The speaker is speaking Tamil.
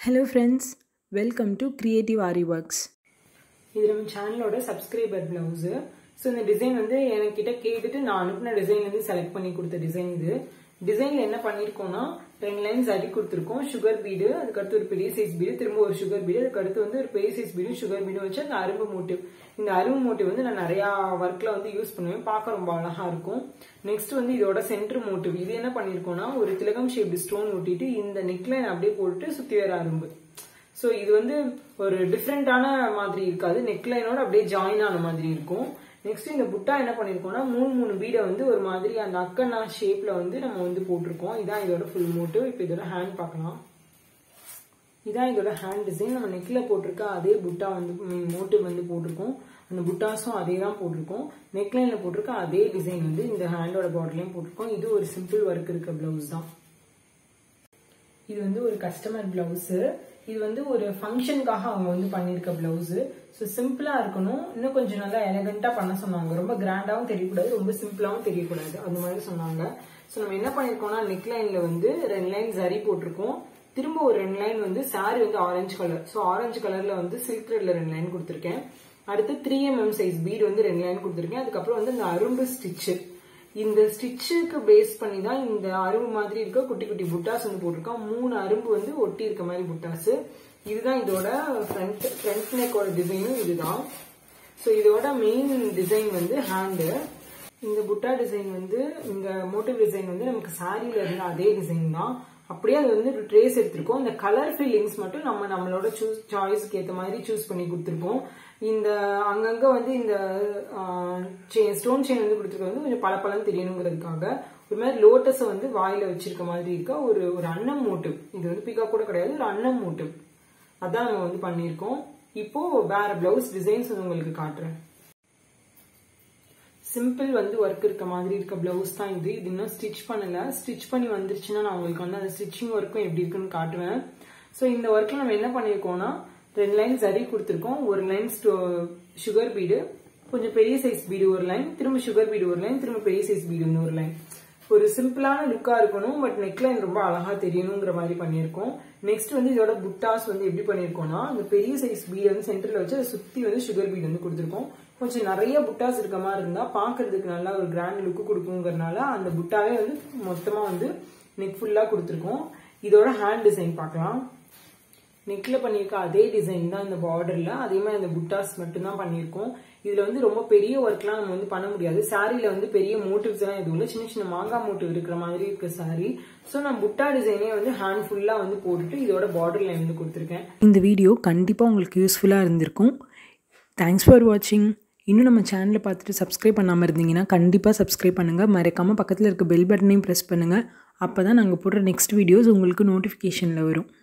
hello friends welcome to creative Aari works இது நம்ம சேனலோட சப்ஸ்கிரைபர் பிளவுஸு ஸோ இந்த டிசைன் வந்து என்கிட்ட கேட்டுட்டு நான் அனுப்பின டிசைன்லேருந்து செலக்ட் பண்ணி கொடுத்த டிசைன் இது டிசைனில் என்ன பண்ணியிருக்கோம்னா ரெண்டு லைன்ஸ் அடி கொடுத்துருக்கோம் சுகர் பீடு அதுக்கடுத்து ஒரு பெரிய சைஸ் பீடு திரும்ப ஒரு சுகர் பீடு அதுக்கடுத்து வந்து ஒரு பெரிய சைஸ் பீடும் சுகர் பீடும் வச்சு அந்த அரும்பு மோட்டிவ் இந்த அரும்பு மோட்டிவ் வந்து நான் நிறையா ஒர்க்கில் வந்து யூஸ் பண்ணுவேன் பார்க்க ரொம்ப அழகாக இருக்கும் நெக்ஸ்ட் வந்து இதோட சென்டர் மோட்டிவ் இது என்ன பண்ணியிருக்கோம்னா ஒரு திலகம் ஷேப்டு ஸ்டோன் ஒட்டிட்டு இந்த நெக்லைன் அப்படியே போட்டு சுற்றி வர அரும்பு ஸோ இது வந்து ஒரு டிஃப்ரெண்டான மாதிரி இருக்காது நெக்லைனோட அப்படியே ஜாயின் ஆன மாதிரி இருக்கும் நெக்ஸ்ட் இந்த புட்டா என்ன பண்ணிருக்கோம்னா மூணு மூணு பீடை வந்து ஒரு மாதிரி அந்த அக்கண்ணா ஷேப்ல வந்து நம்ம வந்து போட்டிருக்கோம் இதான் இதோட ஃபுல் மோட்டிவ் இப்போ இதோட ஹேண்ட் பார்க்கலாம் இதான் இதோட ஹேண்ட் டிசைன் நம்ம நெக்ல போட்டிருக்க அதே புட்டா வந்து மோட்டிவ் வந்து போட்டிருக்கோம் அந்த புட்டாஸும் அதே தான் போட்டிருக்கோம் நெக்லைன்ல போட்டிருக்க அதே டிசைன் வந்து இந்த ஹேண்டோட பார்டர்லையும் போட்டிருக்கோம் இது ஒரு சிம்பிள் ஒர்க் இருக்க பிளவுஸ் தான் இது வந்து ஒரு கஸ்டமர் பிளவுஸ் இது வந்து ஒரு ஃபங்க்ஷனுக்காக அவங்க வந்து பண்ணியிருக்க பிளவுஸ் ஸோ சிம்பிளா இருக்கணும் இன்னும் கொஞ்சம் நல்லா எலகண்டா பண்ண சொன்னாங்க ரொம்ப கிராண்டாவும் தெரியக்கூடாது ரொம்ப சிம்பிளாவும் தெரியக்கூடாது அந்த மாதிரி சொன்னாங்க ஸோ நம்ம என்ன பண்ணிருக்கோம்னா நெக் லைன்ல வந்து ரெண்டு லைன் சரி போட்டிருக்கோம் திரும்ப ஒரு ரெண்டு லைன் வந்து சாரி வந்து ஆரஞ்சு கலர் ஸோ ஆரஞ்சு கலர்ல வந்து சில்க் த்ரெட்ல ரெண்டு லைன் கொடுத்துருக்கேன் அடுத்து த்ரீ எம்எம் சைஸ் பீடு வந்து ரெண்டு லைன் கொடுத்துருக்கேன் அதுக்கப்புறம் வந்து இந்த அரும்பு ஸ்டிச்சு இந்த ஸ்டிச்சுக்கு பேஸ் பண்ணி தான் இந்த அரும்பு மாதிரி இருக்க குட்டி குட்டி புட்டாஸ் வந்து போட்டிருக்கோம் மூணு அரும்பு வந்து ஒட்டி இருக்க மாதிரி புட்டாஸ் இதுதான் இதோட ஃப்ரண்ட் ஃப்ரண்ட் நெக்கோட டிசைனும் இதுதான் ஸோ இதோட மெயின் டிசைன் வந்து ஹேண்டு இந்த புட்டா டிசைன் வந்து இந்த மோட்டிவ் டிசைன் வந்து நமக்கு சாரியில இருந்த அதே டிசைன் தான் அப்படியே அது வந்து ஒரு ட்ரேஸ் எடுத்திருக்கோம் இந்த கலர் ஃபில்லிங்ஸ் மட்டும் நம்ம நம்மளோட சூஸ் சாய்ஸ்க்கு ஏற்ற மாதிரி சூஸ் பண்ணி கொடுத்துருக்கோம் இந்த அங்கங்க வந்து இந்த செயின் ஸ்டோன் செயின் வந்து கொடுத்துருக்க வந்து கொஞ்சம் பளபளன்னு தெரியணுங்கிறதுக்காக ஒரு மாதிரி லோட்டஸை வந்து வாயில வச்சிருக்க மாதிரி இருக்க ஒரு ஒரு அன்னம் மோட்டிவ் இது வந்து பிகா கூட கிடையாது ஒரு அன்னம் மோட்டிவ் அதான் நம்ம வந்து பண்ணியிருக்கோம் இப்போ வேற பிளவுஸ் டிசைன்ஸ் வந்து உங்களுக்கு காட்டுறேன் சிம்பிள் வந்து ஒர்க் இருக்க மாதிரி இருக்க பிளவுஸ் தான் இது இது இன்னும் ஸ்டிச் பண்ணல ஸ்டிச் பண்ணி வந்துருச்சுன்னா நான் உங்களுக்கு வந்து அந்த ஸ்டிச்சிங் ஒர்க்கும் எப்படி இருக்குன்னு காட்டுவேன் ஸோ இந்த ஒர்க்ல நம்ம என்ன பண்ணியிருக்கோம்னா ரெண்டு லைன் சரி கொடுத்துருக்கோம் ஒரு லைன் சுகர் பீடு கொஞ்சம் பெரிய சைஸ் பீடு ஒரு லைன் திரும்ப சுகர் பீடு ஒரு லைன் திரும்ப பெரிய சைஸ் பீடு இன்னொரு லைன் ஒரு சிம்பிளான லுக்கா இருக்கணும் பட் நெக்லைன் ரொம்ப அழகா தெரியணுங்கிற மாதிரி பண்ணியிருக்கோம் நெக்ஸ்ட் வந்து இதோட புட்டாஸ் வந்து எப்படி பண்ணியிருக்கோம்னா அந்த பெரிய சைஸ் பீடு வந்து சென்டர்ல வச்சு அதை சுத்தி வந்து சுகர் பீடு வந்து கொடுத்துருக்கோம் கொஞ்சம் நிறைய புட்டாஸ் இருக்க மாதிரி இருந்தா பாக்குறதுக்கு நல்லா ஒரு கிராண்ட் லுக்கு கொடுக்குங்கிறதுனால அந்த புட்டாவே வந்து மொத்தமா வந்து நெக் ஃபுல்லா கொடுத்துருக்கோம் இதோட ஹேண்ட் டிசைன் பார்க்கலாம் நெக்ல பண்ணியிருக்க அதே டிசைன் தான் இந்த பார்டர்ல அதே மாதிரி அந்த புட்டாஸ் மட்டும் தான் பண்ணியிருக்கோம் இதுல வந்து ரொம்ப பெரிய ஒர்க்லாம் நம்ம வந்து பண்ண முடியாது சாரியில வந்து பெரிய மோட்டிவ்ஸ் எல்லாம் எதுவும் இல்லை சின்ன சின்ன மாங்காய் மோட்டிவ் இருக்கிற மாதிரி இருக்க சாரி ஸோ நான் புட்டா டிசைனே வந்து ஹேண்ட் ஃபுல்லா வந்து போட்டுட்டு இதோட பார்டர் லைன் வந்து கொடுத்துருக்கேன் இந்த வீடியோ கண்டிப்பாக உங்களுக்கு யூஸ்ஃபுல்லாக இருந்திருக்கும் தேங்க்ஸ் ஃபார் வாட்சிங் இன்னும் நம்ம சேனலை பார்த்துட்டு சப்ஸ்கிரைப் பண்ணாமல் இருந்தீங்கன்னா கண்டிப்பாக சப்ஸ்கிரைப் பண்ணுங்கள் மறக்காமல் பக்கத்தில் இருக்க பெல் பட்டனையும் ப்ரெஸ் பண்ணுங்கள் அப்போ தான் நாங்கள் போடுற நெக்ஸ்ட் வீடியோஸ் உங்களுக்கு நோட்டிஃபிகேஷனில் வரும்